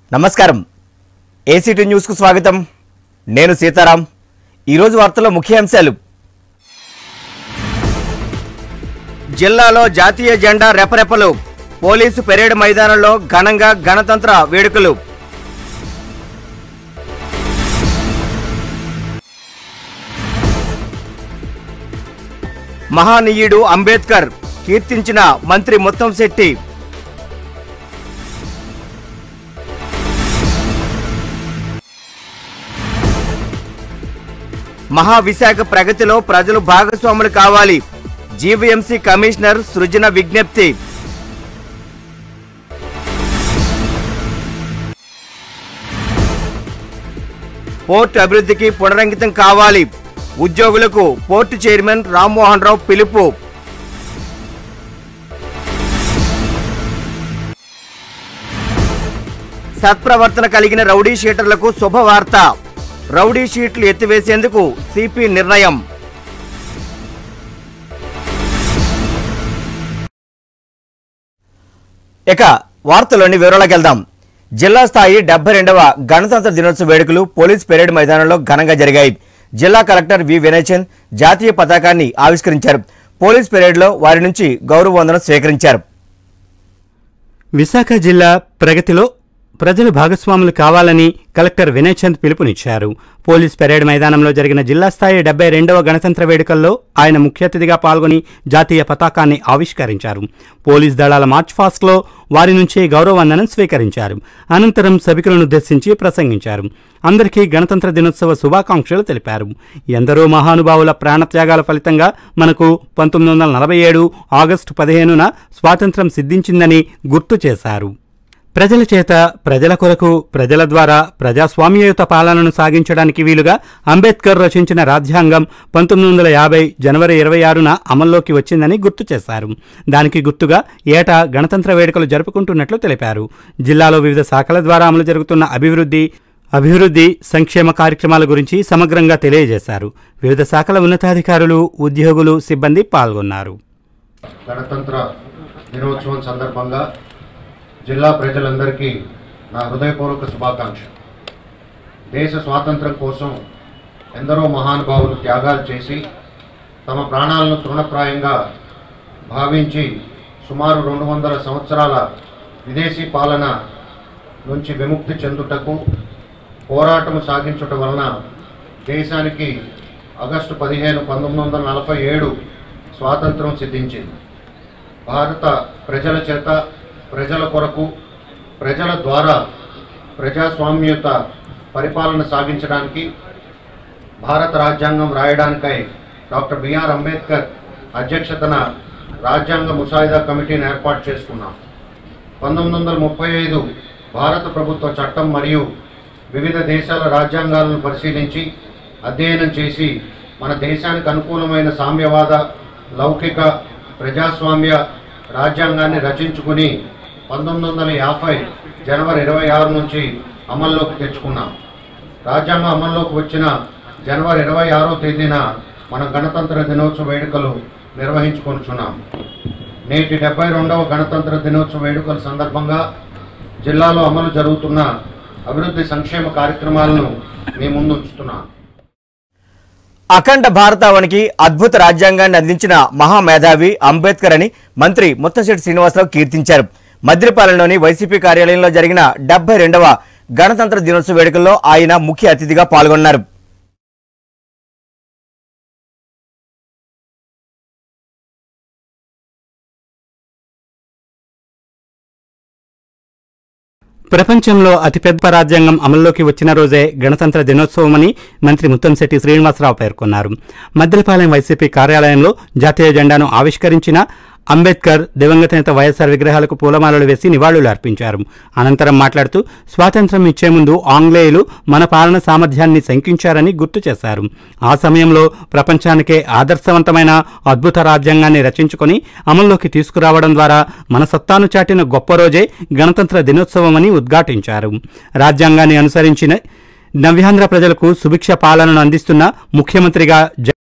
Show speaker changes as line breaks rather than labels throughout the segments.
నమస్కారం ఏసీటీ న్యూస్కు స్వాగతం నేను సీతారాం ఈరోజు వార్తల్లో ముఖ్యాంశాలు జిల్లాలో జాతీయ జెండా రెపరెపలు పోలీసు పెరేడ్ మైదానంలో ఘనంగా గణతంత్ర వేడుకలు మహానీయుడు అంబేద్కర్ కీర్తించిన మంత్రి ముత్తంశెట్టి మహావిశాఖ ప్రగతిలో ప్రజలు భాగస్వాములు కావాలి జీవీఎంసీ కమిషనర్ సృజన విజ్ఞప్తి పోర్టు అభివృద్ధికి పునరంకితం కావాలి ఉద్యోగులకు పోర్టు చైర్మన్ రామ్మోహన్ రావు పిలుపు సత్ప్రవర్తన కలిగిన రౌడీ షీటర్లకు శుభవార్త రౌడీ షీట్లు ఎత్తివేసేందుకు సిపి నిర్ణయం ఇక వార్తలోని వివరాలకు వెళ్దాం జిల్లా స్థాయి డెబ్బై రెండవ గణతంత్ర దినోత్సవ వేడుకలు పోలీస్ పెరేడ్ మైదానంలో ఘనంగా జరిగాయి జిల్లా కలెక్టర్ వి వినయచంద్ జాతీయ పతాకాన్ని ఆవిష్కరించారు పోలీస్ పెరేడ్లో వారి నుంచి గౌరవ వందనం స్వీకరించారు
విశాఖ జిల్లా ప్రగతిలో ప్రజలు భాగస్వాములు కావాలని కలెక్టర్ వినయ్ చంద్ పిలుపునిచ్చారు పోలీస్ పెరేడ్ మైదానంలో జరిగిన జిల్లా స్థాయి డెబ్బై రెండవ గణతంత్ర వేడుకల్లో ఆయన ముఖ్య అతిథిగా పాల్గొని జాతీయ పతాకాన్ని ఆవిష్కరించారు పోలీస్ దళాల మార్చ్ ఫాస్ట్లో వారి నుంచి గౌరవవందనం స్వీకరించారు అనంతరం సభికులను ఉద్దేశించి ప్రసంగించారు అందరికీ గణతంత్ర దినోత్సవ శుభాకాంక్షలు తెలిపారు ఎందరో మహానుభావుల ప్రాణత్యాగాల ఫలితంగా మనకు పంతొమ్మిది వందల నలభై ఏడు ఆగస్టు పదిహేనున స్వాతంత్ర్యం సిద్ధించిందని గుర్తు చేశారు ప్రజల చేత ప్రజల కొరకు ప్రజల ద్వారా ప్రజాస్వామ్యయుత పాలనను సాగించడానికి వీలుగా అంబేద్కర్ రచించిన రాజ్యాంగం పంతొమ్మిది వందల యాభై జనవరి ఇరవై ఆరున అమల్లోకి వచ్చిందని గుర్తు చేశారు దానికి గుర్తుగా ఏటా గణతంత్ర వేడుకలు జరుపుకుంటున్నట్లు తెలిపారు జిల్లాలో వివిధ శాఖల ద్వారా అమలు జరుగుతున్న అభివృద్ధి అభివృద్ధి సంక్షేమ కార్యక్రమాల గురించి సమగ్రంగా తెలియజేశారు వివిధ శాఖల ఉన్నతాధికారులు ఉద్యోగులు సిబ్బంది పాల్గొన్నారు
గణతంత్ర దినోత్సవం సందర్భంగా జిల్లా ప్రజలందరికీ నా హృదయపూర్వక శుభాకాంక్ష దేశ స్వాతంత్రం కోసం ఎందరో మహానుభావులు త్యాగాలు చేసి తమ ప్రాణాలను తృణప్రాయంగా భావించి సుమారు రెండు వందల సంవత్సరాల విదేశీ పాలన నుంచి విముక్తి చెందుటకు పోరాటం సాగించుట వలన దేశానికి ఆగస్టు పదిహేను పంతొమ్మిది వందల నలభై ఏడు స్వాతంత్రం సిద్ధించింది భారత ప్రజల చేత ప్రజల కొరకు ప్రజల ద్వారా ప్రజాస్వామ్యత పరిపాలన సాగించడానికి భారత రాజ్యాంగం రాయడానికై డాక్టర్ బిఆర్ అంబేద్కర్ అధ్యక్షతన రాజ్యాంగ ముసాయిదా కమిటీని ఏర్పాటు చేసుకున్నాం పంతొమ్మిది వందల ముప్పై ఐదు భారత ప్రభుత్వ చట్టం మరియు వివిధ దేశాల రాజ్యాంగాలను పరిశీలించి అధ్యయనం చేసి మన దేశానికి అనుకూలమైన సామ్యవాద లౌకిక ప్రజాస్వామ్య రాజ్యాంగాన్ని రచించుకుని పంతొమ్మిది వందల యాభై జనవరి ఇరవై ఆరు నుంచి అమల్లోకి తెచ్చుకున్నాం రాజ్యాంగం అమల్లోకి వచ్చిన జనవరి ఇరవై ఆరో తేదీన మన గణతంత్ర దినోత్సవ వేడుకలు నిర్వహించుకొనుచున్నాం నేటి డెబ్బై రెండవ గణతంత్ర దినోత్సవ వేడుకల సందర్భంగా జిల్లాలో అమలు జరుగుతున్న అభివృద్ధి సంక్షేమ కార్యక్రమాలను మీ ముందు ఉంచుతున్నాను
అఖండ భారతావనికి అద్భుత రాజ్యాంగాన్ని అందించిన మహామేధావి అంబేద్కర్ అని మంత్రి ముత్తశెట్టి శ్రీనివాసరావు కీర్తించారు మద్రిపాలెంలోని వైసీపీ కార్యాలయంలో జరిగిన డెబ్బై రెండవ గణతంత్ర దినోత్సవ వేడుకల్లో ఆయన ముఖ్య అతిథిగా పాల్గొన్నారు
ప్రపంచంలో అతిపెద్ద రాజ్యాంగం అమల్లోకి వచ్చిన రోజే గణతంత్ర దినోత్సవమని మంత్రి ముత్తంశెట్టి శ్రీనివాసరావు పేర్కొన్నారు మద్దెలపాలెం వైసీపీ కార్యాలయంలో జాతీయ జెండాను ఆవిష్కరించిన అంబేద్కర్ దివంగత నేత వైఎస్ఆర్ విగ్రహాలకు పూలమాలలు వేసి నివాళులు అర్పించారు అనంతరం మాట్లాడుతూ స్వాతంత్ర్యం ఇచ్చే ముందు ఆంగ్లేయులు మన పాలన సామర్థ్యాన్ని శంకించారని గుర్తు చేశారు ఆ సమయంలో ప్రపంచానికే ఆదర్శవంతమైన అద్భుత రాజ్యాంగాన్ని రచించుకొని అమల్లోకి తీసుకురావడం ద్వారా మన సత్తాను చాటిన గొప్ప రోజే గణతంత్ర దినోత్సవమని ఉద్ఘాటించారు రాజ్యాంగాన్ని అనుసరించిన నవ్యాంధ్ర ప్రజలకు సుభిక్ష పాలనను అందిస్తున్న ముఖ్యమంత్రిగా జ-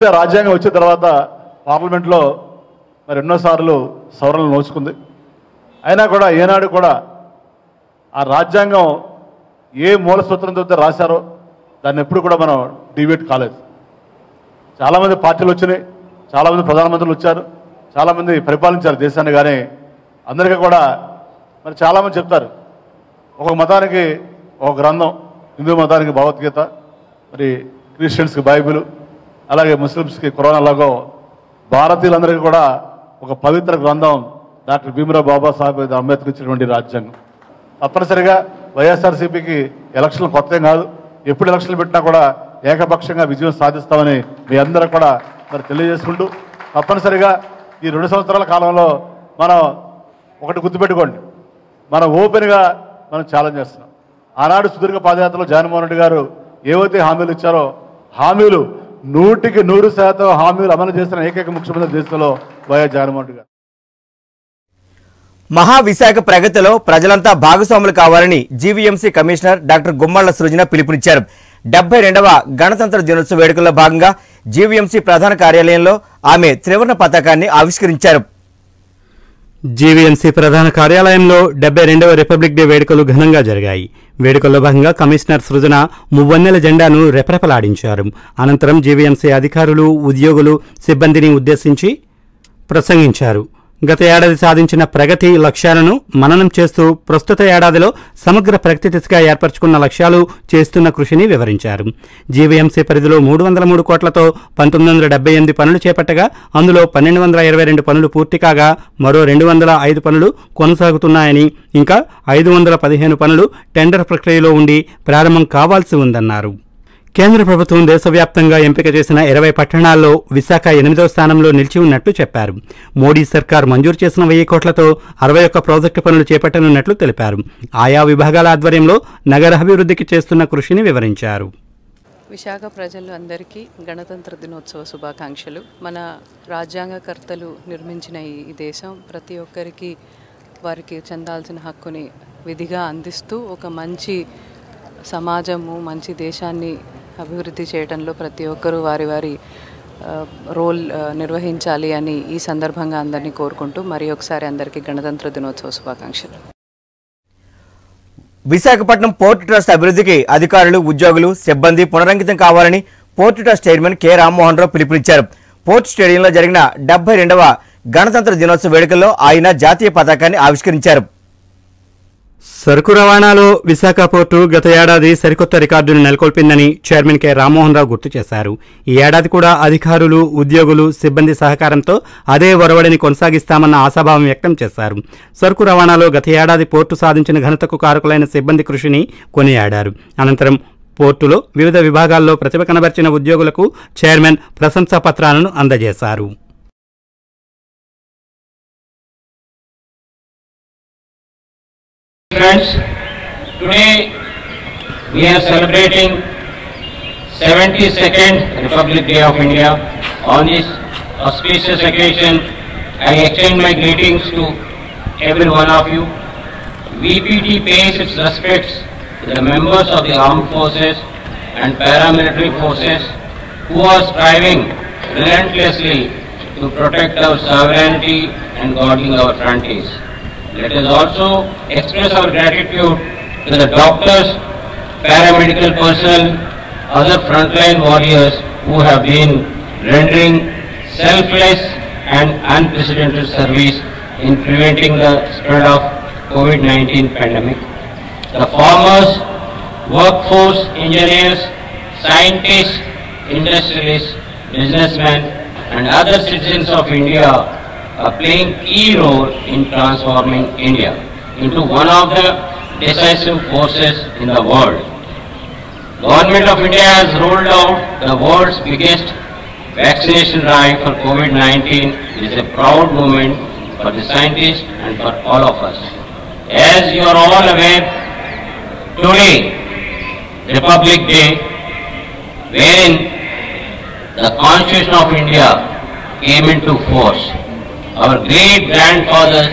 రాజ్యాంగం వచ్చిన తర్వాత పార్లమెంట్లో మరి ఎన్నోసార్లు సవరణలు నోచుకుంది అయినా కూడా ఏనాడు కూడా ఆ రాజ్యాంగం ఏ మూల సూత్రంతో రాశారో దాన్ని ఎప్పుడు కూడా మనం డిబేట్ కాలేదు చాలామంది పార్టీలు వచ్చినాయి చాలామంది ప్రధానమంత్రులు వచ్చారు చాలామంది పరిపాలించారు దేశాన్ని కానీ అందరికీ కూడా మరి చాలామంది చెప్తారు ఒక మతానికి ఒక గ్రంథం హిందూ మతానికి భగవద్గీత మరి క్రిస్టియన్స్కి బైబిల్ అలాగే ముస్లిమ్స్కి ఖురాన్ అలాగో భారతీయులందరికీ కూడా ఒక పవిత్ర గ్రంథం డాక్టర్ భీమరావు బాబాసాహెబ్ అంబేద్కర్ ఇచ్చినటువంటి రాజ్యాంగం తప్పనిసరిగా వైఎస్ఆర్సీపీకి ఎలక్షన్లు కొత్త ఏం కాదు ఎప్పుడు ఎలక్షన్లు పెట్టినా కూడా ఏకపక్షంగా విజయం సాధిస్తామని మీ అందరూ కూడా మరి తెలియజేసుకుంటూ తప్పనిసరిగా ఈ రెండు సంవత్సరాల కాలంలో మనం ఒకటి గుర్తుపెట్టుకోండి మనం ఓపెన్గా మనం ఛాలెంజ్ చేస్తున్నాం ఆనాడు సుదీర్ఘ పాదయాత్రలో జగన్మోహన్ రెడ్డి గారు ఏవైతే హామీలు ఇచ్చారో హామీలు నూటికి నూరు శాతం హామీలు అమలు చేసిన ఏకైక ముఖ్యమంత్రి దేశంలో వైఎస్ జగన్మోహన్ రెడ్డి గారు
మహావిశాఖ ప్రగతిలో ప్రజలంతా భాగస్వాములు కావాలని GVMC commissioner doctor Gummalla Srujana పిలుపునిచ్చారు డెబ్బై రెండవ గణతంత్ర దినోత్సవ వేడుకల్లో భాగంగా జీవీఎంసీ ప్రధాన కార్యాలయంలో ఆమె త్రివర్ణ పతాకాన్ని ఆవిష్కరించారు
జీవీఎంసీ ప్రధాన కార్యాలయంలో డెబ్బై రెండవ రిపబ్లిక్ డే వేడుకలు ఘనంగా జరిగాయి వేడుకల్లో భాగంగా కమిషనర్ సృజన మువ్వన్నెల జెండాను రెపరెపలాడించారు అనంతరం జీవీఎంసీ అధికారులు ఉద్యోగులు సిబ్బందిని ఉద్దేశించి ప్రసంగించారు గత ఏడాది సాధించిన ప్రగతి లక్ష్యాలను మననం చేస్తూ ప్రస్తుత ఏడాదిలో సమగ్ర ప్రగతి దిశగా ఏర్పరచుకున్న లక్ష్యాలు చేస్తున్న కృషిని వివరించారు జీవీఎంసీ పరిధిలో మూడు వందల మూడు కోట్లతో పంతొమ్మిది వందల డెబ్బై ఎనిమిది పనులు చేపట్టగా అందులో పన్నెండు వందల ఇరవై రెండు పనులు పూర్తి కాగా మరో రెండు వందల ఐదు పనులు కొనసాగుతున్నాయని ఇంకా ఐదు వందల పదిహేను పనులు టెండర్ ప్రక్రియలో ఉండి ప్రారంభం కావాల్సి ఉందన్నారు కేంద్ర ప్రభుత్వం దేశవ్యాప్తంగా ఎంపిక చేసిన ఇరవై పట్టణాల్లో విశాఖ ఎనిమిదవ స్థానంలో నిలిచి ఉన్నట్లు చెప్పారు మోడీ సర్కార్ మంజూరు చేసిన వెయ్యి కోట్లతో అరవై ఒక్క ప్రాజెక్టు పనులు చేపట్టనున్నట్లు తెలిపారు ఆయా విభాగాల ఆధ్వర్యంలో నగరాభివృద్ధికి చేస్తున్న కృషిని వివరించారు
విశాఖ ప్రజలు అందరికీ గణతంత్ర దినోత్సవ శుభాకాంక్షలు మన రాజ్యాంగకర్తలు నిర్మించిన ఈ ఈ దేశం ప్రతి ఒక్కరికి వారికి చెందాల్సిన హక్కుని విధిగా అందిస్తూ ఒక మంచి సమాజము మంచి దేశాన్ని అభివృద్ధి చేయడంలో ప్రతి ఒక్కరూ వారి వారి ఆ, రోల్ ఆ, నిర్వహించాలి అని ఈ సందర్భంగా అందరినీ కోరుకుంటూ మరి ఒకసారి అందరికీ గణతంత్ర దినోత్సవ శుభాకాంక్షలు
విశాఖపట్నం పోర్టు ట్రస్ట్ అభివృద్ధికి అధికారులు ఉద్యోగులు సిబ్బంది పునరంకితం కావాలని port trust chairman K Rammohan Rao పిలుపునిచ్చారు పోర్ట్ స్టేడియంలో జరిగిన డెబ్బై రెండవ గణతంత్ర దినోత్సవ వేడుకల్లో ఆయన జాతీయ పతాకాన్ని ఆవిష్కరించారు
సరుకు రవాణాలో విశాఖ పోర్టు గత ఏడాది సరికొత్త రికార్డును నెలకొల్పిందని చైర్మన్ కె రామ్మోహన్ రావు గుర్తు చేశారు ఈ ఏడాది కూడా అధికారులు ఉద్యోగులు సిబ్బంది సహకారంతో అదే ఒరవడిని కొనసాగిస్తామన్న ఆశాభావం వ్యక్తం చేశారు సరుకు రవాణాలో గత ఏడాది పోర్టు సాధించిన ఘనతకు కారకులైన సిబ్బంది కృషిని కొనియాడారు అనంతరం పోర్టులో వివిధ విభాగాల్లో ప్రతిభ కనబర్చిన ఉద్యోగులకు చైర్మన్ ప్రశంసా పత్రాలను అందజేశారు
Friends, today we are celebrating 72nd Republic Day of India. On this auspicious occasion, I extend my greetings to every one of you. VPT pays its respects to the members of the armed forces and paramilitary forces who are striving relentlessly to protect our sovereignty and guarding our frontiers. Let us also express our gratitude to the doctors, paramedical personnel, other frontline warriors who have been rendering selfless and unprecedented service in preventing the spread of COVID-19 pandemic. The farmers, workforce, engineers, scientists, industrialists, businessmen and other citizens of India are playing key role in transforming India into one of the decisive forces in the world. Government of India has rolled out the world's biggest vaccination drive for COVID-19. It is a proud moment for the scientists and for all of us. As you are all aware, today, Republic Day, wherein the Constitution of India came into force. Our great grandfather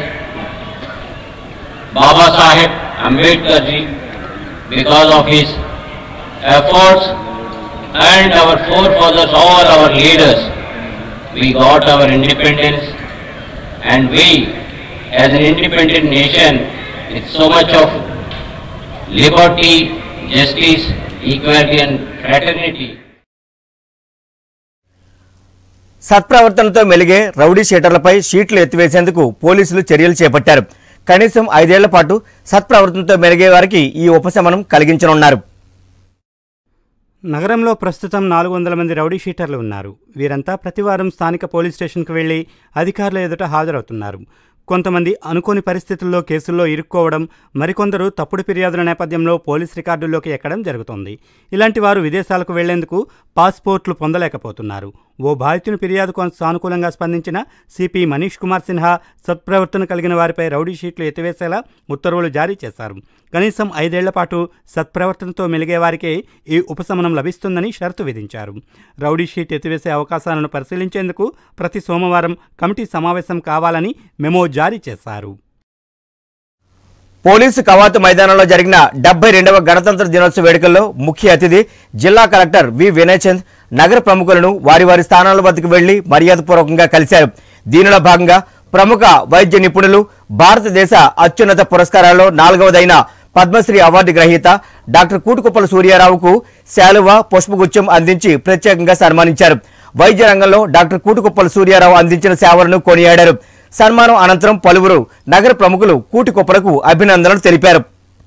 Baba Sahib Ambedkar ji, because of his efforts, and our forefathers, all our leaders, we got our independence and we, as an independent nation, with so much of liberty, justice, equality and fraternity,
సత్ప్రవర్తనతో మెలిగే rowdy షీటర్లపై షీట్లు ఎత్తివేసేందుకు పోలీసులు చర్యలు చేపట్టారు కనీసం ఐదేళ్ల పాటు సత్ప్రవర్తనతో మెలిగే వారికి ఈ ఉపశమనం కలిగించనున్నారు
నగరంలో ప్రస్తుతం నాలుగు వందల మంది రౌడీ షీటర్లు ఉన్నారు వీరంతా ప్రతివారం స్థానిక పోలీస్ స్టేషన్కు వెళ్లి అధికారుల ఎదుట హాజరవుతున్నారు కొంతమంది అనుకోని పరిస్థితుల్లో కేసుల్లో ఇరుక్కోవడం మరికొందరు తప్పుడు ఫిర్యాదుల నేపథ్యంలో పోలీస్ రికార్డుల్లోకి ఎక్కడం జరుగుతోంది ఇలాంటి వారు విదేశాలకు వెళ్లేందుకు పాస్పోర్ట్లు పొందలేకపోతున్నారు ఓ బాధితుని ఫిర్యాదుకు సానుకూలంగా స్పందించిన సిపి మనీష్ కుమార్ సిన్హా సత్ప్రవర్తన కలిగిన వారిపై రౌడీ షీట్లు ఎత్తివేసేలా ఉత్తర్వులు జారీ చేశారు కనీసం ఐదేళ్ల పాటు సత్ప్రవర్తనతో మెలిగే వారికే ఈ ఉపశమనం లభిస్తుందని షరతు విధించారు రౌడీ షీట్ ఎత్తివేసే అవకాశాలను పరిశీలించేందుకు ప్రతి సోమవారం కమిటీ సమావేశం కావాలని మెమో జారీ చేశారు
పోలీసు కవాతు మైదానంలో జరిగిన డెబ్బై రెండవ గణతంత్ర దినోత్సవ వేడుకల్లో ముఖ్య అతిథి జిల్లా కలెక్టర్ వి వినయచంద్ నగర ప్రముఖులను వారి వారి స్థానాల వద్దకు వెళ్లి మర్యాదపూర్వకంగా కలిశారు దీనిలో భాగంగా ప్రముఖ వైద్య నిపుణులు భారతదేశ అత్యున్నత పురస్కారాల్లో నాలుగవదైన పద్మశ్రీ అవార్డు గ్రహీత డాక్టర్ కూటుకుప్పల సూర్యారావుకు శాలువ పుష్పగుచ్చం అందించి ప్రత్యేకంగా సన్మానించారు వైద్య రంగంలో డాక్టర్ కూటుకుప్పల సూర్యారావు అందించిన సేవలను కొనియాడారు సన్మానం అనంతరం పలువురు నగర ప్రముఖులు కూటికొప్పలకు అభినందనలు తెలిపారు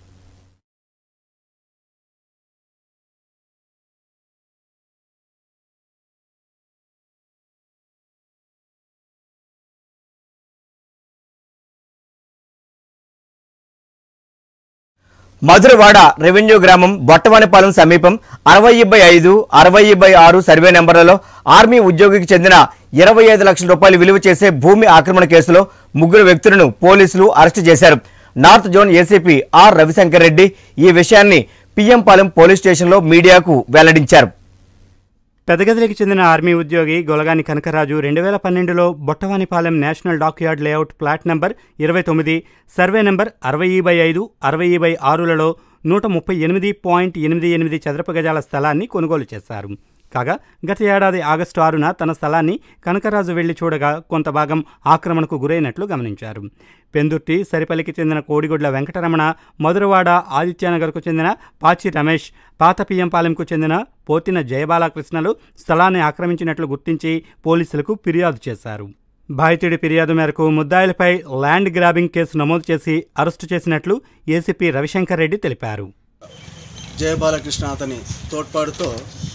మధురవాడ రెవెన్యూ గ్రామం బొట్టవానిపాలెం సమీపం అరవై బై ఐదు అరవై బై ఆరు సర్వే నెంబర్లలో ఆర్మీ ఉద్యోగికి చెందిన ఇరవై ఐదు లక్షల రూపాయలు విలువ చేసే భూమి ఆక్రమణ కేసులో ముగ్గురు వ్యక్తులను పోలీసులు అరెస్టు చేశారు north zone ACP R Ravishankar Reddy ఈ విషయాన్ని పిఎంపాలెం పోలీస్ స్టేషన్లో మీడియాకు వెల్లడించారు
పెదగదికి చెందిన ఆర్మీ ఉద్యోగి గొలగాని కనకరాజు రెండు వేల పన్నెండులో Bottavanipalem national dockyard layout plot number ఇరవై తొమ్మిది సర్వే నంబర్ అరవై బై ఐదు అరవై బై ఆరులలో నూట ముప్పై ఎనిమిది పాయింట్ ఎనిమిది ఎనిమిది చదరపు గజాల స్థలాన్ని కొనుగోలు చేశారు కాగా గత ఏడాది ఆగస్టు ఆరున తన స్థలాన్ని కనకరాజు వెళ్లి చూడగా కొంత భాగం ఆక్రమణకు గురైనట్లు గమనించారు పెందుర్తి సరిపల్లికి చెందిన కోడిగుడ్ల వెంకటరమణ మధురవాడ ఆదిత్యనగర్కు చెందిన పాచి రమేష్ పాత పియ్యంపాలెంకు చెందిన పోతిన జయబాలకృష్ణలు స్థలాన్ని ఆక్రమించినట్లు గుర్తించి పోలీసులకు ఫిర్యాదు చేశారు బాధితుడి ఫిర్యాదు మేరకు ముద్దాయిలపై ల్యాండ్ గ్రాబింగ్ కేసు నమోదు చేసి అరెస్టు చేసినట్లు ఏసీపీ రవిశంకర్ రెడ్డి తెలిపారు
జయబాలకృష్ణ అతని తోడ్పాటుతో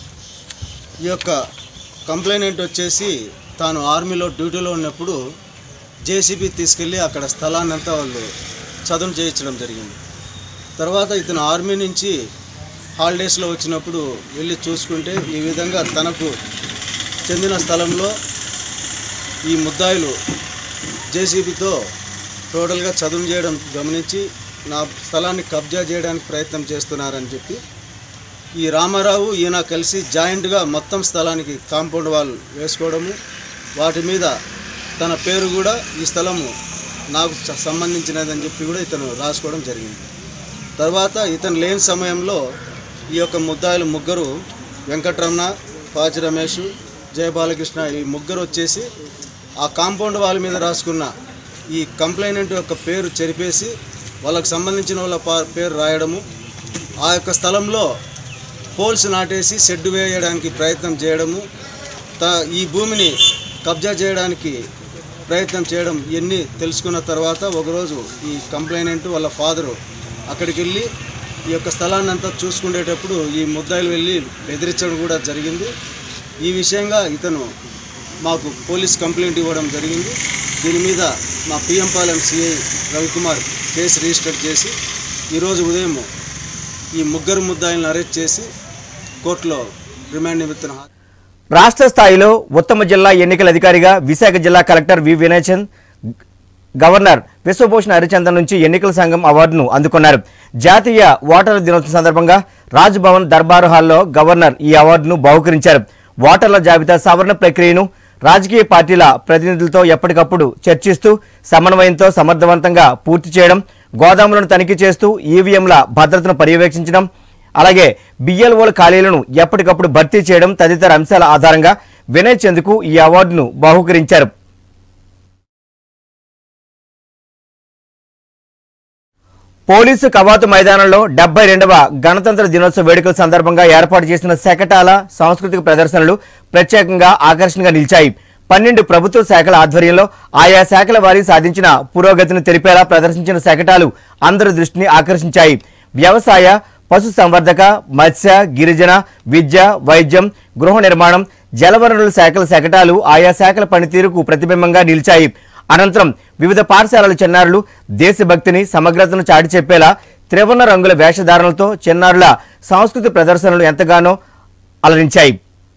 ఈ యొక్క కంప్లైనెంట్ వచ్చేసి తాను ఆర్మీలో డ్యూటీలో ఉన్నప్పుడు జేసీబీ తీసుకెళ్ళి అక్కడ స్థలాన్ని అంతా వాళ్ళు చదును చేయించడం జరిగింది తర్వాత ఇతను ఆర్మీ నుంచి హాలిడేస్లో వచ్చినప్పుడు వెళ్ళి చూసుకుంటే ఈ విధంగా తనకు చెందిన స్థలంలో ఈ ముద్దాయిలు జేసీబీతో టోటల్గా చదును చేయడం గమనించి నా స్థలాన్ని కబ్జా చేయడానికి ప్రయత్నం చేస్తున్నారని చెప్పి ఈ రామారావు ఈయన కలిసి జాయింట్గా మొత్తం స్థలానికి కాంపౌండ్ వాల్ వేసుకోవడము వాటి మీద తన పేరు కూడా ఈ స్థలము నాకు స- సంబంధించినదని చెప్పి కూడా ఇతను రాసుకోవడం జరిగింది తర్వాత ఇతను లేని సమయంలో ఈ యొక్క ముద్దాయిలు ముగ్గురు వెంకటరమణ పాచి రమేష్ జయబాలకృష్ణ ఈ ముగ్గురు వచ్చేసి ఆ కాంపౌండ్ వాల్ మీద రాసుకున్న ఈ కంప్లైనెంట్ యొక్క పేరు చెరిపేసి వాళ్ళకి సంబంధించిన వాళ్ళ పా- పేరు రాయడము ఆ యొక్క స్థలంలో పోల్స్ నాటేసి షెడ్ వేయడానికి ప్రయత్నం చేయడము త ఈ భూమిని కబ్జా చేయడానికి ప్రయత్నం చేయడం ఇవన్నీ తెలుసుకున్న తర్వాత ఒకరోజు ఈ కంప్లైనెంట్ వాళ్ళ ఫాదరు అక్కడికి వెళ్ళి ఈ యొక్క స్థలాన్ని అంతా చూసుకునేటప్పుడు ఈ ముద్దాయిలు వెళ్ళి బెదిరించడం కూడా జరిగింది ఈ విషయంగా ఇతను మాకు పోలీస్ కంప్లైంట్ ఇవ్వడం జరిగింది దీని మీద మా PM Palem CI Ravikumar case register చేసి ఈరోజు ఉదయం ఈ ముగ్గురు ముద్దాయిలను అరెస్ట్ చేసి కోర్టులో రిమాండ్ నిమిత్తం హా-
రాష్ట్ర స్థాయిలో ఉత్తమ జిల్లా ఎన్నికల అధికారిగా విశాఖ జిల్లా collector V Vinayachand governor Vishwabhushan Harichandan నుంచి ఎన్నికల సంఘం అవార్డును అందుకున్నారు జాతీయ ఓటర్ల దినోత్సవం సందర్భంగా రాజ్ భవన్ దర్బారు హాల్లో గవర్నర్ ఈ అవార్డును బహుకరించారు ఓటర్ల జాబితా సవరణ ప్రక్రియను రాజకీయ పార్టీల ప్రతినిధులతో ఎప్పటికప్పుడు చర్చిస్తూ సమన్వయంతో సమర్థవంతంగా పూర్తి చేయడం గోదాములను తనిఖీ చేస్తూ ఈవీఎంల భద్రతను పర్యవేక్షించడం అలాగే బిఎల్ఓల ఖాళీలను ఎప్పటికప్పుడు భర్తీ చేయడం తదితర అంశాల ఆధారంగా వినయ్ చంద్కు ఈ అవార్డును బహుకరించారు పోలీసు కవాతు మైదానంలో డెబ్బై రెండవ గణతంత్ర దినోత్సవ వేడుకల సందర్భంగా ఏర్పాటు చేసిన శకటాల సాంస్కృతిక ప్రదర్శనలు ప్రత్యేకంగా ఆకర్షణగా నిలిచాయి పన్నెండు ప్రభుత్వ శాఖల ఆధ్వర్యంలో ఆయా శాఖల వారి సాధించిన పురోగతిని తెలిపేలా ప్రదర్శించిన శకటాలు అందరి దృష్టిని ఆకర్షించాయి వ్యవసాయ పశు సంవర్ధక మత్స్య గిరిజన విద్య వైద్యం గృహ నిర్మాణం జలవనరుల శాఖల శకటాలు ఆయా శాఖల పనితీరుకు ప్రతిబింబంగా నిలిచాయి అనంతరం వివిధ పాఠశాలల చిన్నారులు దేశభక్తిని సమగ్రతను చాటి చెప్పేలా త్రివర్ణ రంగుల వేషధారణలతో చిన్నారుల సాంస్కృతిక ప్రదర్శనలు ఎంతగానో అలరించాయి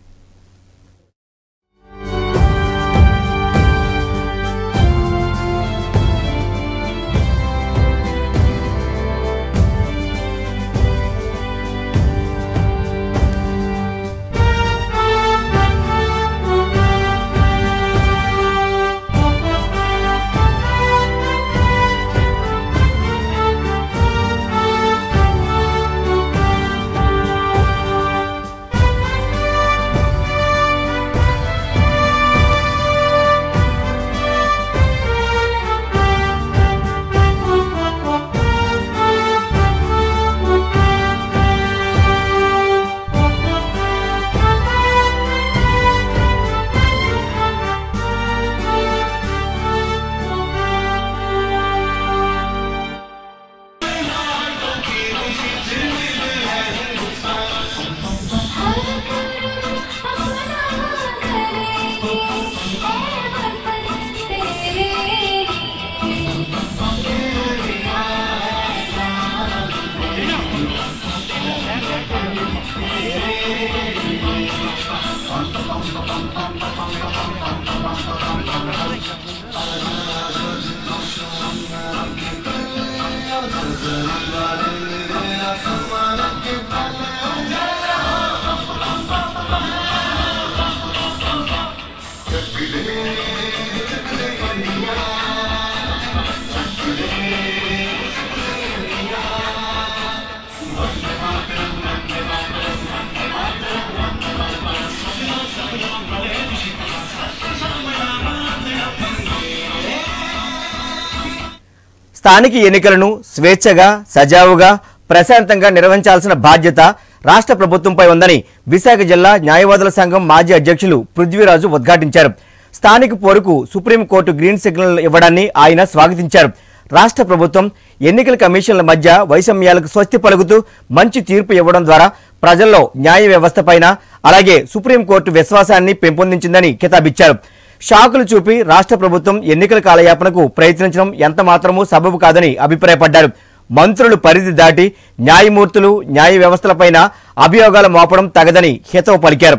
స్థానిక ఎన్నికలను స్వేచ్ఛగా సజావుగా ప్రశాంతంగా నిర్వహించాల్సిన బాధ్యత రాష్ట్ర ప్రభుత్వంపై ఉందని విశాఖ జిల్లా న్యాయవాదుల సంఘం మాజీ అధ్యక్షులు పృథ్వీరాజు ఉద్ఘాటించారు స్థానిక పోరుకు సుప్రీంకోర్టు గ్రీన్ సిగ్నల్ ఇవ్వడాన్ని ఆయన స్వాగతించారు రాష్ట్ర ప్రభుత్వం ఎన్నికల కమిషన్ల మధ్య వైషమ్యాలకు స్వస్తి పలుకుతూ మంచి తీర్పు ఇవ్వడం ద్వారా ప్రజల్లో న్యాయ వ్యవస్థపైన అలాగే సుప్రీంకోర్టు విశ్వాసాన్ని పెంపొందించిందని కితాబిచ్చారు షాకులు చూపి రాష్ట్ర ప్రభుత్వం ఎన్నికల కాలయాపనకు ప్రయత్నించడం ఎంత మాత్రమూ సబబు కాదని అభిప్రాయపడ్డారు మంత్రులు పరిధి దాటి న్యాయమూర్తులు న్యాయ వ్యవస్థలపైన అభియోగాలు మోపడం తగదని హితవు పలికారు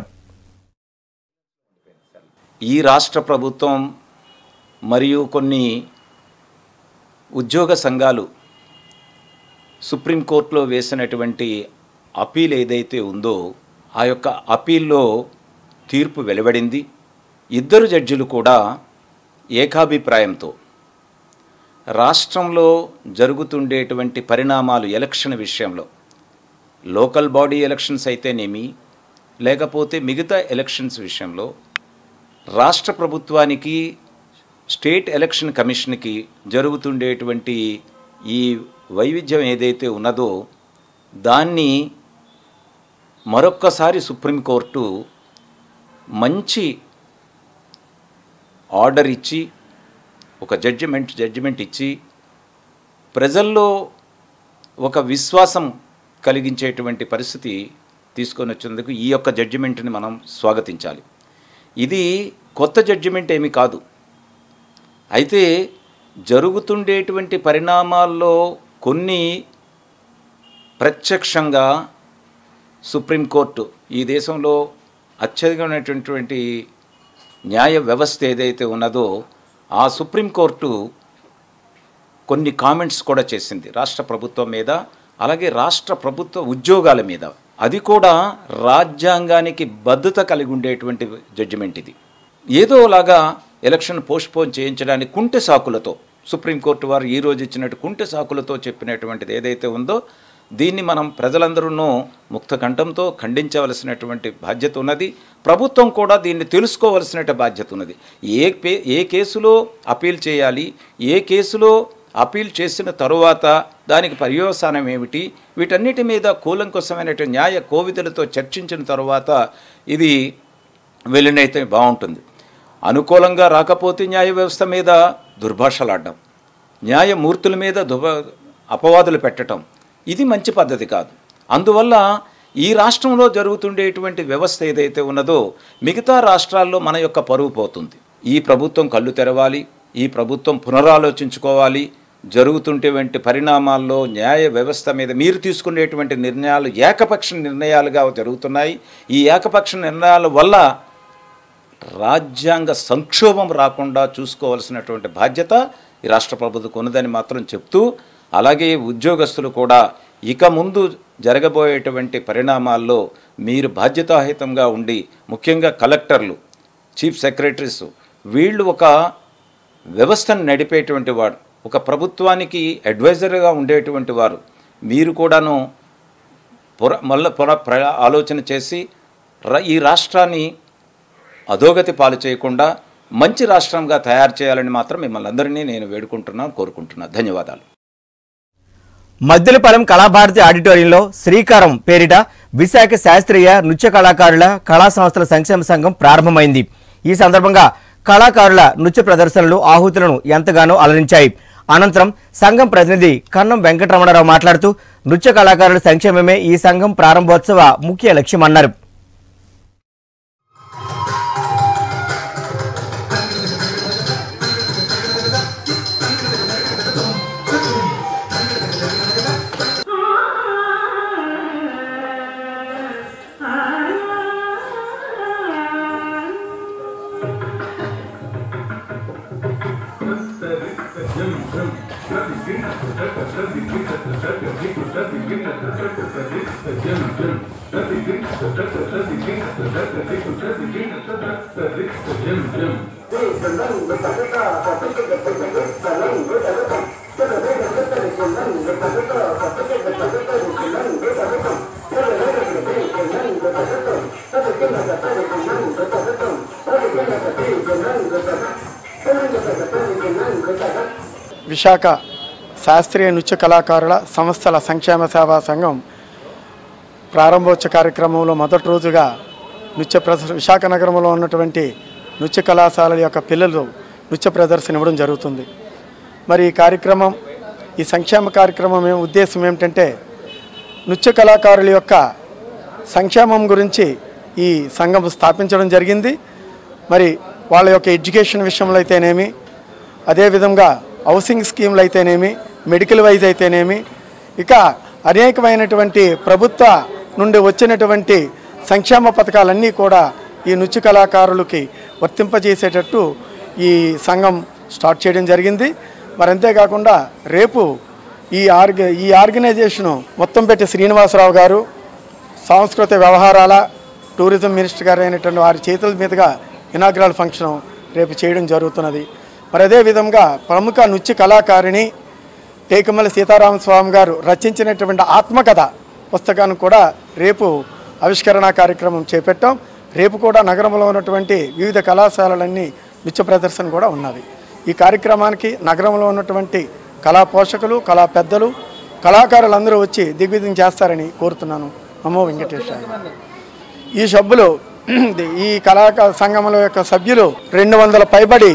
ఈ రాష్ట్ర ప్రభుత్వం మరియు కొన్ని ఉద్యోగ సంఘాలు సుప్రీంకోర్టులో వేసినటువంటి అపీల్ ఏదైతే ఉందో ఆ యొక్క అపీల్లో తీర్పు వెలువడింది ఇద్దరు జడ్జిలు కూడా ఏకాభిప్రాయంతో రాష్ట్రంలో జరుగుతుండేటువంటి పరిణామాలు ఎలక్షన్ విషయంలో లోకల్ బాడీ ఎలక్షన్స్ అయితేనేమి లేకపోతే మిగతా ఎలక్షన్స్ విషయంలో రాష్ట్ర ప్రభుత్వానికి స్టేట్ ఎలక్షన్ కమిషన్కి జరుగుతుండేటువంటి ఈ వైవిధ్యం ఏదైతే ఉన్నదో దాన్ని మరొక్కసారి సుప్రీంకోర్టు మంచి ఆర్డర్ ఇచ్చి ఒక జడ్జిమెంట్ జడ్జిమెంట్ ఇచ్చి ప్రజల్లో ఒక విశ్వాసం కలిగించేటువంటి పరిస్థితి తీసుకొని వచ్చేందుకు ఈ యొక్క జడ్జిమెంట్ని మనం స్వాగతించాలి ఇది కొత్త జడ్జిమెంట్ ఏమీ కాదు అయితే జరుగుతుండేటువంటి పరిణామాల్లో కొన్ని ప్రత్యక్షంగా సుప్రీంకోర్టు ఈ దేశంలో అత్యధికమైనటువంటి న్యాయ వ్యవస్థ ఏదైతే ఉన్నదో ఆ సుప్రీంకోర్టు కొన్ని కామెంట్స్ కూడా చేసింది రాష్ట్ర ప్రభుత్వం మీద అలాగే రాష్ట్ర ప్రభుత్వ ఉద్యోగాల మీద అది కూడా రాజ్యాంగానికి బద్ధత కలిగి ఉండేటువంటి జడ్జిమెంట్ ఇది ఏదోలాగా ఎలక్షన్ పోస్ట్పోన్ చేయించడానికి కుంటె సాకులతో సుప్రీంకోర్టు వారు ఈ రోజు ఇచ్చినట్టు కుంటె సాకులతో చెప్పినటువంటిది ఏదైతే ఉందో దీన్ని మనం ప్రజలందరూ ముక్త కంఠంతో ఖండించవలసినటువంటి బాధ్యత ఉన్నది ప్రభుత్వం కూడా దీన్ని తెలుసుకోవలసిన బాధ్యత ఉన్నది ఏ పే ఏ కేసులో అపీల్ చేయాలి ఏ కేసులో అపీల్ చేసిన తరువాత దానికి పర్యవసానం ఏమిటి వీటన్నిటి మీద కూలంకుశమైనటువంటి న్యాయ కోవిదలతో చర్చించిన తరువాత ఇది వెళ్ళినైతే బాగుంటుంది అనుకూలంగా రాకపోతే న్యాయ వ్యవస్థ మీద దుర్భాషలాడడం న్యాయమూర్తుల మీద దుబ అపవాదులు పెట్టడం ఇది మంచి పద్ధతి కాదు అందువల్ల ఈ రాష్ట్రంలో జరుగుతుండేటువంటి వ్యవస్థ ఏదైతే ఉన్నదో మిగతా రాష్ట్రాల్లో మన యొక్క పరువు పోతుంది ఈ ప్రభుత్వం కళ్ళు తెరవాలి ఈ ప్రభుత్వం పునరాలోచించుకోవాలి జరుగుతుంటేటువంటి పరిణామాల్లో న్యాయ వ్యవస్థ మీద మీరు తీసుకునేటువంటి నిర్ణయాలు ఏకపక్ష నిర్ణయాలుగా జరుగుతున్నాయి ఈ ఏకపక్ష నిర్ణయాల వల్ల రాజ్యాంగ సంక్షోభం రాకుండా చూసుకోవాల్సినటువంటి బాధ్యత ఈ రాష్ట్ర ప్రభుత్వం ఉన్నదని మాత్రం చెప్తూ అలాగే ఉద్యోగస్తులు కూడా ఇక ముందు జరగబోయేటువంటి పరిణామాల్లో మీరు బాధ్యతాహితంగా ఉండి ముఖ్యంగా కలెక్టర్లు చీఫ్ సెక్రటరీస్ వీళ్ళు ఒక వ్యవస్థను నడిపేటువంటి వాడు ఒక ప్రభుత్వానికి అడ్వైజర్గా ఉండేటువంటి వారు మీరు కూడాను పుర మళ్ళీ పుర ప్ర ఆలోచన చేసి ర- ఈ రాష్ట్రాన్ని అధోగతి పాలు చేయకుండా మంచి రాష్ట్రంగా తయారు చేయాలని మాత్రం మిమ్మల్ని అందరినీ నేను వేడుకుంటున్నాను కోరుకుంటున్నాను ధన్యవాదాలు
మద్దిలపాలెం కళాభారతి ఆడిటోరియంలో శ్రీకారం పేరిట విశాఖ శాస్త్రీయ నృత్య కళాకారుల కళా సంస్థల సంక్షేమ సంఘం ప్రారంభమైంది ఈ సందర్భంగా కళాకారుల నృత్య ప్రదర్శనలు ఆహుతులను ఎంతగానో అలరించాయి అనంతరం సంఘం ప్రతినిధి కన్నం వెంకటరమణరావు మాట్లాడుతూ నృత్య కళాకారుల సంక్షేమమే ఈ సంఘం ప్రారంభోత్సవ ముఖ్య లక్ష్యమన్నారు
విశాఖ శాస్త్రీయ నృత్య కళాకారుల సంస్థల సంక్షేమ సేవా సంఘం ప్రారంభోత్సవ కార్యక్రమంలో మొదటి రోజుగా నృత్య ప్రదర్శన విశాఖ నగరంలో ఉన్నటువంటి నృత్య కళాశాలల యొక్క పిల్లలు నృత్య ప్రదర్శన ఇవ్వడం జరుగుతుంది మరి ఈ కార్యక్రమం ఈ సంక్షేమ కార్యక్రమం ఏం ఉద్దేశం ఏమిటంటే నృత్య కళాకారుల యొక్క సంక్షేమం గురించి ఈ సంఘం స్థాపించడం జరిగింది మరి వాళ్ళ యొక్క ఎడ్యుకేషన్ విషయంలో అయితేనేమి అదేవిధంగా హౌసింగ్ స్కీమ్లు అయితేనేమి మెడికల్ వైజ్ అయితేనేమి ఇక అనేకమైనటువంటి ప్రభుత్వ నుండి వచ్చినటువంటి సంక్షేమ పథకాలన్నీ కూడా ఈ నృత్య కళాకారులకి వర్తింపజేసేటట్టు ఈ సంఘం స్టార్ట్ చేయడం జరిగింది మరి అంతేకాకుండా రేపు ఈ ఆర్గ ఈ ఆర్గనైజేషను మొత్తం పెట్టి శ్రీనివాసరావు గారు సాంస్కృతిక వ్యవహారాల టూరిజం మినిస్టర్ గారు అయినటువంటి వారి చేతుల మీదుగా ఇనాగ్రల్ ఫంక్షన్ రేపు చేయడం జరుగుతున్నది మరి అదే విధంగా ప్రముఖ నృత్య కళాకారిణి టేకమల్లి సీతారామ స్వామి గారు రచించినటువంటి ఆత్మకథ పుస్తకాన్ని కూడా రేపు ఆవిష్కరణ కార్యక్రమం చేపట్టాం రేపు కూడా నగరంలో ఉన్నటువంటి వివిధ కళాశాలలన్నీ నృత్య ప్రదర్శన కూడా ఉన్నది ఈ కార్యక్రమానికి నగరంలో ఉన్నటువంటి కళా పోషకులు కళా పెద్దలు కళాకారులందరూ వచ్చి దిగ్విజయం చేస్తారని కోరుతున్నాను నమో వెంకటేశ్వర ఈ సభ్యులు ఈ కళాక సంఘముల యొక్క సభ్యులు రెండు వందల పైబడి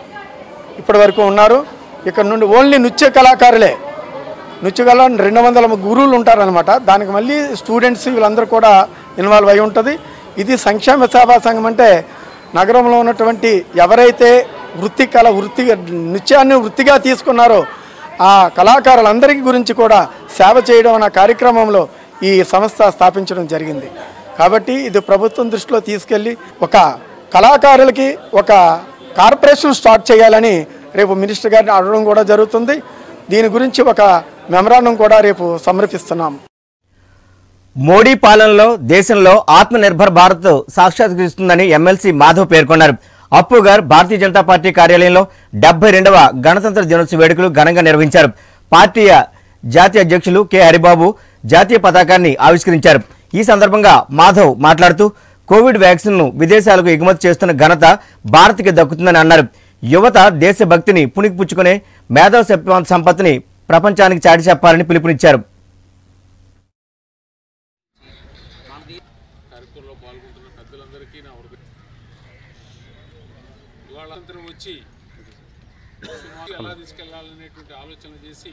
ఇప్పటి వరకు ఉన్నారు ఇక్కడ నుండి ఓన్లీ నృత్య కళాకారులే నృత్య కళ రెండు వందల గురువులు ఉంటారనమాట దానికి మళ్ళీ స్టూడెంట్స్ వీళ్ళందరూ కూడా ఇన్వాల్వ్ అయి ఉంటుంది ఇది సంక్షేమ సేవా సంఘం అంటే నగరంలో ఉన్నటువంటి ఎవరైతే వృత్తి కళ వృత్తి నృత్యాన్ని వృత్తిగా తీసుకున్నారో ఆ కళాకారులందరికీ గురించి కూడా సేవ చేయడం అన్న కార్యక్రమంలో ఈ సంస్థ స్థాపించడం జరిగింది కాబట్టి ఇది ప్రభుత్వం దృష్టిలో తీసుకెళ్ళి ఒక కళాకారులకి ఒక కార్పొరేషన్ స్టార్ట్ చేయాలని రేపు మినిస్టర్ గారిని అడగడం కూడా జరుగుతుంది దీని గురించి ఒక మెమరాండం కూడా రేపు సమర్పిస్తున్నాం
మోడీ పాలనలో దేశంలో ఆత్మనిర్భర్ భారత్ సాక్షాత్కరిస్తుందని ఎమ్మెల్సీ మాధవ్ పేర్కొన్నారు అప్పు గారు భారతీయ జనతా పార్టీ కార్యాలయంలో డెబ్బై రెండవ గణతంత్ర దినోత్సవ వేడుకలు ఘనంగా నిర్వహించారు పార్టీ జాతీయ అధ్యక్షులు కె హరిబాబు జాతీయ పతాకాన్ని ఆవిష్కరించారు ఈ సందర్భంగా మాధవ్ మాట్లాడుతూ కోవిడ్ వ్యాక్సిన్ను విదేశాలకు ఎగుమతి చేస్తున్న ఘనత భారత్కి దక్కుతుందని అన్నారు యువత దేశభక్తిని పుణికిపుచ్చుకునే మేధవ శక్తి సంపత్తిని ప్రపంచానికి చాటి చెప్పాలని పిలుపునిచ్చారు
కార్యక్రమంలో పాల్గొంటున్న పెద్దలందరికీ నా హృదయ ఇవాళందరూ వచ్చి సినిమాకి ఎలా తీసుకెళ్లాలనేటువంటి ఆలోచన చేసి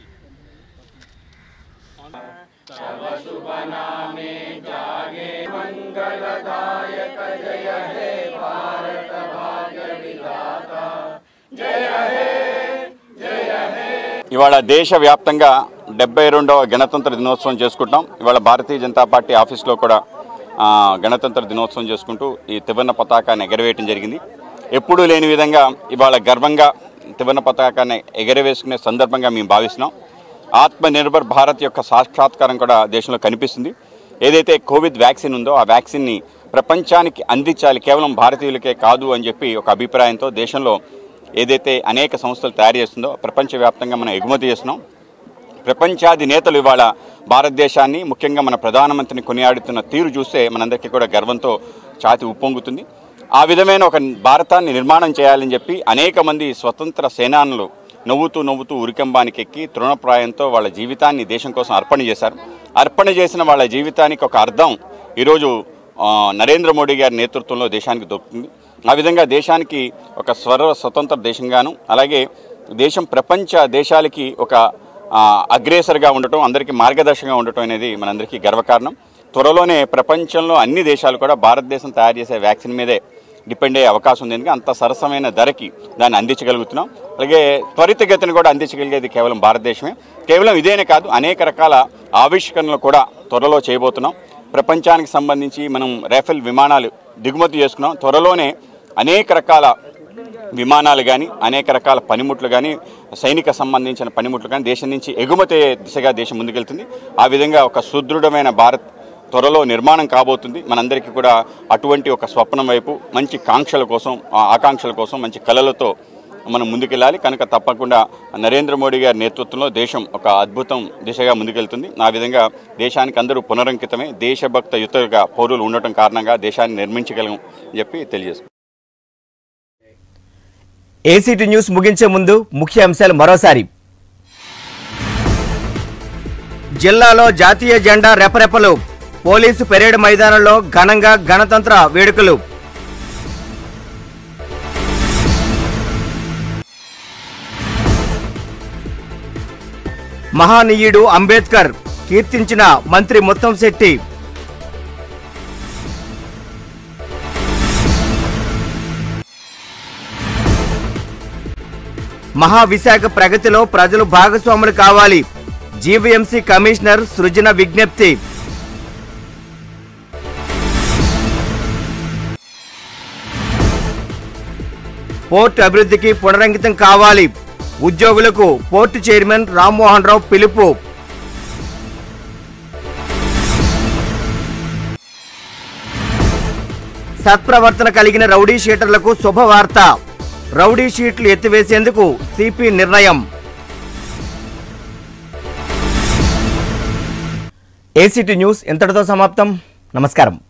ఇవాళ దేశవ్యాప్తంగా డెబ్బై రెండవ గణతంత్ర దినోత్సవం చేసుకుంటాం ఇవాళ భారతీయ జనతా పార్టీ ఆఫీస్లో కూడా ఆ, గణతంత్ర దినోత్సవం చేసుకుంటూ ఈ త్రివర్ణ పతాకాన్ని ఎగరవేయటం జరిగింది ఎప్పుడూ లేని విధంగా ఇవాళ గర్వంగా త్రివర్ణ పతాకాన్ని ఎగరవేసుకునే సందర్భంగా మేము భావిస్తున్నాం ఆత్మనిర్భర్ భారత్ యొక్క సాక్షాత్కారం కూడా దేశంలో కనిపిస్తుంది ఏదైతే కోవిడ్ వ్యాక్సిన్ ఉందో ఆ వ్యాక్సిన్ని ప్రపంచానికి అందించాలి కేవలం భారతీయులకే కాదు అని చెప్పి ఒక అభిప్రాయంతో దేశంలో ఏదైతే అనేక సంస్థలు తయారు చేస్తుందో ప్రపంచవ్యాప్తంగా మనం ఎగుమతి చేస్తున్నాం ప్రపంచాధినేతలు ఇవాళ భారతదేశాన్ని ముఖ్యంగా మన ప్రధానమంత్రిని కొనియాడుతున్న తీరు చూస్తే మనందరికీ కూడా గర్వంతో ఛాతి ఉప్పొంగుతుంది ఆ విధమైన ఒక భారతాన్ని నిర్మాణం చేయాలని చెప్పి అనేక మంది స్వతంత్ర సేనానులు నవ్వుతూ నవ్వుతూ ఉరికంబానికి ఎక్కి తృణప్రాయంతో వాళ్ళ జీవితాన్ని దేశం కోసం అర్పణ చేశారు అర్పణ చేసిన వాళ్ళ జీవితానికి ఒక అర్థం ఈరోజు ఆ, నరేంద్ర మోడీ గారి నేతృత్వంలో దేశానికి దొరుకుతుంది ఆ విధంగా దేశానికి ఒక స్వర స్వతంత్ర దేశంగాను అలాగే దేశం ప్రపంచ దేశాలకి ఒక ఆ, అగ్రేసర్గా ఉండటం అందరికీ మార్గదర్శకంగా ఉండటం అనేది మనందరికీ గర్వకారణం త్వరలోనే ప్రపంచంలో అన్ని దేశాలు కూడా భారతదేశం తయారు చేసే వ్యాక్సిన్ మీదే డిపెండ్ అయ్యే అవకాశం ఉంది ఎందుకంటే అంత సరసమైన ధరకి దాన్ని అందించగలుగుతున్నాం అలాగే త్వరితగతిని కూడా అందించగలిగేది కేవలం భారతదేశమే కేవలం ఇదేనే కాదు అనేక రకాల ఆవిష్కరణలు కూడా త్వరలో చేయబోతున్నాం ప్రపంచానికి సంబంధించి మనం రైఫిల్ విమానాలు దిగుమతి చేసుకున్నాం త్వరలోనే అనేక రకాల విమానాలు కానీ అనేక రకాల పనిముట్లు కానీ సైనిక సంబంధించిన పనిముట్లు కానీ దేశం నుంచి ఎగుమతి అయ్యే దిశగా దేశం ముందుకెళ్తుంది ఆ విధంగా ఒక సుదృఢమైన భారత్ త్వరలో నిర్మాణం కాబోతుంది మనందరికీ కూడా అటువంటి ఒక స్వప్నం వైపు మంచి కాంక్షల కోసం ఆ ఆకాంక్షల కోసం మంచి కళలతో మనం ముందుకెళ్ళాలి కనుక తప్పకుండా నరేంద్ర మోడీ గారి నేతృత్వంలో దేశం ఒక అద్భుతం దిశగా ముందుకెళ్తుంది ఆ విధంగా దేశానికి అందరూ పునరంకితమే దేశభక్త యుతగా పౌరులు ఉండటం కారణంగా దేశాన్ని నిర్మించగలం అని చెప్పి తెలియజేసుకుంటాం
ఏసీటీ న్యూస్ ముగించే ముందు ముఖ్య అంశాలు మరోసారి జిల్లాలో జాతీయ జెండా రెపరెపలు పోలీసు పెరేడ్ మైదానంలో ఘనంగా గణతంత్ర వేడుకలు మహానీయుడు అంబేద్కర్ కీర్తించిన మంత్రి ముత్తంశెట్టి మహావిశాఖ ప్రగతిలో ప్రజలు భాగస్వాములు కావాలి జీవీఎంసీ కమిషనర్ సృజన విజ్ఞప్తి పోర్టు అభివృద్ధికి పునరంకితం కావాలి ఉద్యోగులకు పోర్టు చైర్మన్ రామ్మోహన్ రావు పిలుపు సత్ప్రవర్తన కలిగిన రౌడీ షీటర్లకు శుభవార్త రౌడీ షీట్లు ఎత్తివేసేందుకు సిపి నిర్ణయం ఏసీటీ న్యూస్ ఇంతటితో సమాప్తం నమస్కారం